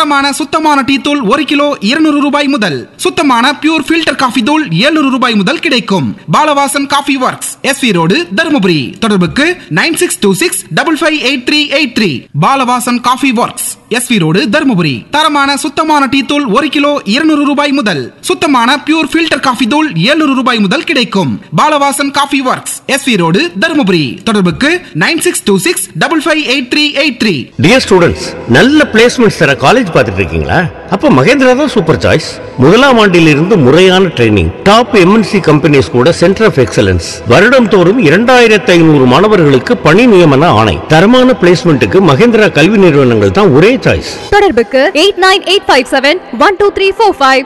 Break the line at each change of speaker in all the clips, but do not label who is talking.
தரமான சுத்தமான டீ தூள் ஒரு கிலோ இருநூறு ரூபாய் முதல் சுத்தமான பியூர் ஃபில்டர் காஃபி தூள் 700 ரூபாய் முதல் கிடைக்கும் Balavasan coffee works SV road Dharmapuri தொடர்புக்கு nine six two six double five eight three eight three Balavasan coffee works SV road Dharmapuri தரமான சுத்தமான டீ தூள் ஒரு கிலோ இருநூறு ரூபாய் முதல் சுத்தமான பியூர் ஃபில்டர் காஃபி தூள் 700 ரூபாய் முதல் கிடைக்கும் Balavasan coffee works SV road Dharmapuri தொடர்புக்கு nine six two six double five eight three eight three
dear students நல்ல பிளேஸ்மெண்ட்ஸ் தர காலேஜ் பார்த்துட்டு இருக்கீங்களா அப்ப மகேந்திரா தான் சூப்பர் சாய்ஸ் முதலாம் ஆண்டிலிருந்து முறையான ட்ரைனிங் டாப் எம்என்சி கம்பெனிஸ் கூட சென்டர் ஆஃப் எக்ஸலன்ஸ் வருடம் தோறும் இரண்டாயிரத்தி ஐநூறு மாணவர்களுக்கு பணி நியமன ஆணை தரமான பிளேஸ்மெண்ட்டுக்கு மகேந்திரா கல்வி நிறுவனங்கள் தான் ஒரே சாய்ஸ்
தொடர்புக்கு eight nine eight five seven one two three four five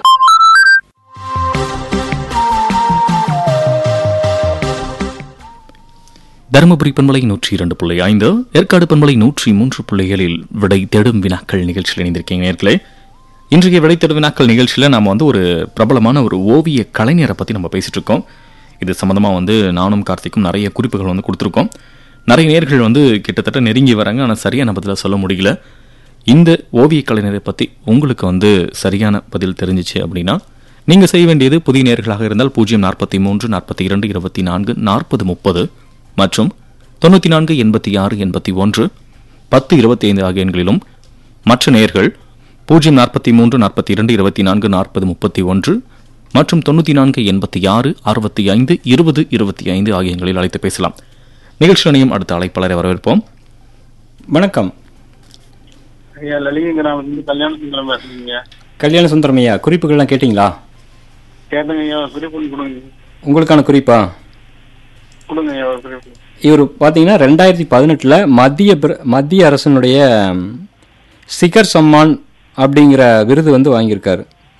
Dharmapuri பண்பலை நூற்றி இரண்டு புள்ளி ஐந்து ஏற்காடு பண்பலை நூற்றி மூன்று புள்ளிகளில் விடை தேடும் வினாக்கள் நிகழ்ச்சியில் இணைந்திருக்கீங்க நேர்களே இன்றைய விடை தேடும் வினாக்கள் நிகழ்ச்சியில் நாம் வந்து ஒரு பிரபலமான ஒரு ஓவிய கலைஞரை பற்றி நம்ம பேசிட்டு இருக்கோம் இது சம்மந்தமாக வந்து நானும் கார்த்திக்கும் நிறைய குறிப்புகள் வந்து கொடுத்துருக்கோம் நிறைய நேர்கள் வந்து கிட்டத்தட்ட நெருங்கி வராங்க ஆனால் சரியான பதிலாக சொல்ல முடியல இந்த ஓவிய கலைஞரை பற்றி உங்களுக்கு வந்து சரியான பதில் தெரிஞ்சிச்சு அப்படின்னா நீங்கள் செய்ய வேண்டியது புதிய நேர்களாக இருந்தால் பூஜ்ஜியம் நாற்பத்தி மூன்று நாற்பத்தி இரண்டு இருபத்தி நான்கு நாற்பது முப்பது மற்றும் தொண்ணூற்றி நான்கு எண்பத்தி ஆறு எண்பத்தி ஒன்று பத்து இருபத்தி ஐந்து ஆகிய எண்களிலும் மற்ற நேர்கள் பூஜ்ஜியம் நாற்பத்தி மூன்று நாற்பத்தி இரண்டு இருபத்தி நான்கு நாற்பது முப்பத்தி ஒன்று மற்றும் தொண்ணூற்றி நான்கு எண்பத்தி ஆறு அறுபத்தி ஐந்து இருபது இருபத்தி ஐந்து ஆகிய எண்களில் அழைத்து பேசலாம் நிகழ்ச்சி அணியும் அடுத்த அழைப்பாளரை வரவேற்போம்
வணக்கம்
ஐயா லலிங்கராம் வந்து கல்யாண சுந்தரம் பேசுறீங்க
கல்யாண சுந்தரம் ஐயா குறிப்புகள்லாம் கேட்டிங்களா
கேட்டங்க ஐயா ஒரு குறிப்பு கொடுங்க
உங்களுக்கான குறிப்பா
கொடுங்க ஐயா ஒரு குறிப்பு
இவர் பார்த்தீங்கன்னா ரெண்டாயிரத்தி பதினெட்டில் மத்திய பிர- மத்திய அரசினுடைய ம், சிகர் சம்மான் அப்படிங்கிற விருது வந்து வாங்கியிருக்காரு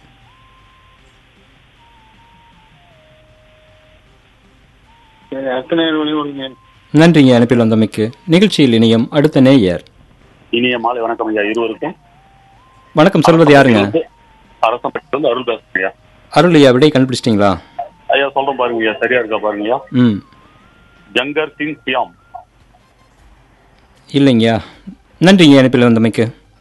சரி அத்தனை வழி கொடுங்க
நன்றிங்க அனுப்பில் வந்தமைக்கு நிகழ்ச்சியில் இணையம் அடுத்த நேயர்
இனிய மாலை வணக்கம் ஐயா இருவருக்கும்
வணக்கம் சொல்வது யாருங்க
அரசம்பட்டில இருந்து அருள் பேசுறேன் ஐயா
அருள் ஐயா விடை கண்டுபிடிச்சிட்டிங்களா
ஐயா சொல்றேன் பாருங்க ஐயா சரியா இருக்கா பாருங்க ஐயா
ம்
ஜங்கர் சிங் சியாம்
இல்லைங்கய்யா நன்றிங்க அனுப்பில் வந்தமைக்கு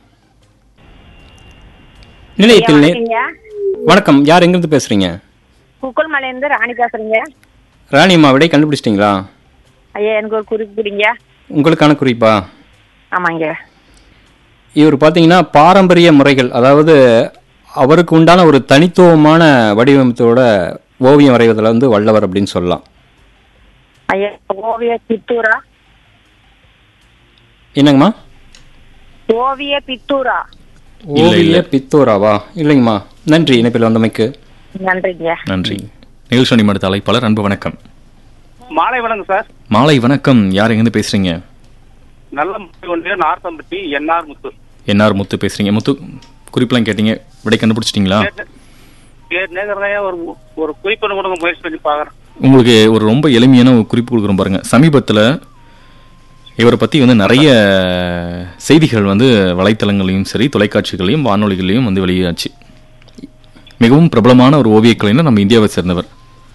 நிலையத்தில் நே-
வணக்கங்க.
வணக்கம் யார் எங்கிருந்து பேசுறீங்க
குக்கல்மலையிலிருந்து ராணி பேசுறீங்க
ராணியம்மா விடை கண்டுபிடிச்சிட்டிங்களா
ஐயா எனக்கு ஒரு குறிப்பு கொடுங்க
உங்களுக்கான குறிப்பா
ஆமாங்க
இவர் பார்த்தீங்கன்னா பாரம்பரிய முறைகள் அதாவது அவருக்கு உண்டான ஒரு தனித்துவமான வடிவமைத்தோட ஓவியம் வரைவதில் வந்து வல்லவர் அப்படின்னு சொல்லலாம்
ஐயா ஓவிய பித்தூரா
என்னங்கம்மா
ஓவிய பித்தூரா
இல்ல,
ஓவிய
இல்ல.
பித்தோராவா இல்லைங்கம்மா நன்றி இணைப்பில் வந்தமைக்கு
நன்றிங்க
நன்றி நிகழ்ச்சி அணியும் அடுத்த அழைப்பாளர் அன்பு வணக்கம்
மாலை வணக்கம் சார்
மாலை வணக்கம் யார் எங்கேருந்து பேசுறீங்க
நல்ல முறை ஒன்று நார்த்தம்பட்டி என்ஆர் முத்து
என்ஆர் முத்து பேசுறீங்க முத்து குறிப்பெல்லாம் கேட்டீங்க விடை கண்டுபிடிச்சிட்டிங்களா
நேரம் ஒரு ஒரு குறிப்பு கொடுங்க முயற்சி பண்ணி பாக்குறேன்
உங்களுக்கு ஒரு ரொம்ப எளிமையான ஒரு குறிப்பு கொடுக்குறோம் பாருங்க சமீபத்தில் இவரை பற்றி வந்து நிறைய செய்திகள் வந்து வலைத்தளங்களையும் சரி தொலைக்காட்சிகளையும் வானொலிகளையும் வந்து வெளியாச்சு மிகவும் பிரபலமான ஒரு ஓவியக் கலைஞர் நம்ம இந்தியாவை சேர்ந்தவர்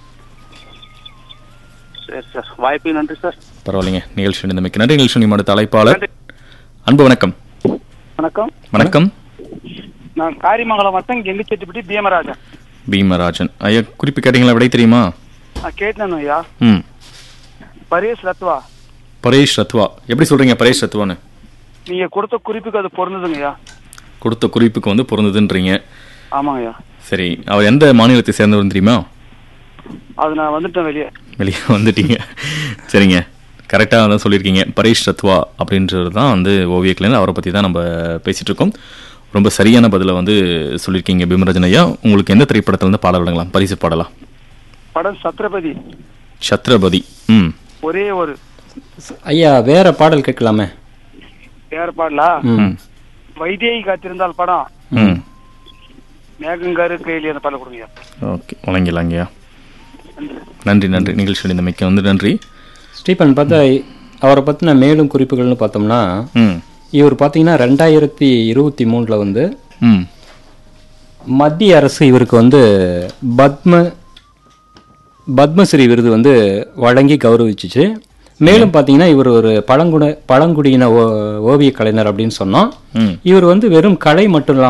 சரி சார் வாய்ப்பு நன்றி சார்
பரவாயில்லைங்க நிகழ்ச்சி நிலைமைக்கு நன்றி நிகழ்ச்சி நிமிட தலைப்பாளர் அன்பு வணக்கம்
வணக்கம்
வணக்கம்
நான் காரிமங்கலம் வட்டம் கெங்கிச்செட்டிப்பட்டி பீமராஜன்
பீமராஜன் ஐயா குறிப்பு கேட்டீங்களா விடை தெரியுமா
நான் கேட்டேன் ஐயா
ம்
பரேஷ் ரத்வா
பரேஷ் ரத்வா எப்படி சொல்றீங்க பரேஷ் ரத்வான்னு
நீங்க கொடுத்த குறிப்புக்கு அது பொருந்ததுங்க ஐயா
கொடுத்த குறிப்புக்கு வந்து பொருந்ததுன்றீங்க
ஆமாங்க ஐயா
சரி அவர் எந்த மாநிலத்தை சேர்ந்தவர் தெரியுமா
அது நான் வந்துட்டேன் வெளியே
வெளியே வந்துட்டீங்க சரிங்க கரெக்டாக தான் சொல்லியிருக்கீங்க பரேஷ் ரத்வா அப்படின்றது தான் வந்து ஓவிய கலைஞர் அவரை பற்றி தான் நம்ம பேசிகிட்டு இருக்கோம் ரொம்ப சரியான பதிலை வந்து சொல்லியிருக்கீங்க பீமராஜன் ஐயா உங்களுக்கு எந்த திரைப்படத்துல இருந்து பாடல் வழங்கலாம் பரிசு பாடலாம்
படம் சத்ரபதி
சத்ரபதி ம்
ஒரே ஒரு
ஐயா வேற பாடல் கேட்கலாமே
வேற பாடலா
ம்
வைதேகி காத்திருந்தால் படம்
ம்
மேகங்காரு கையில் அந்த பாடல் கொடுங்க
ஓகே வழங்கிடலாங்கய்யா நன்றி நன்றி நிகழ்ச்சி இந்த மிக்க வந்து நன்றி
ஸ்டீபன் பார்த்தா அவரை பற்றின மேலும் குறிப்புகள்னு பார்த்தோம்னா
ம்
இவர் பார்த்தீங்கன்னா ரெண்டாயிரத்தி இருபத்தி மூணில் வந்து
ம்
மத்திய அரசு இவருக்கு வந்து பத்ம பத்மஸ்ரீ விருது வந்து வழங்கி கௌரவிச்சுச்சு மேலும் பார்த்தீங்கன்னா இவர் ஒரு பழங்குட பழங்குடியின ஓ ஓவிய கலைஞர் அப்படின்னு சொன்னோம்
ம்
இவர் வந்து வெறும் கலை மட்டும் இல்லாம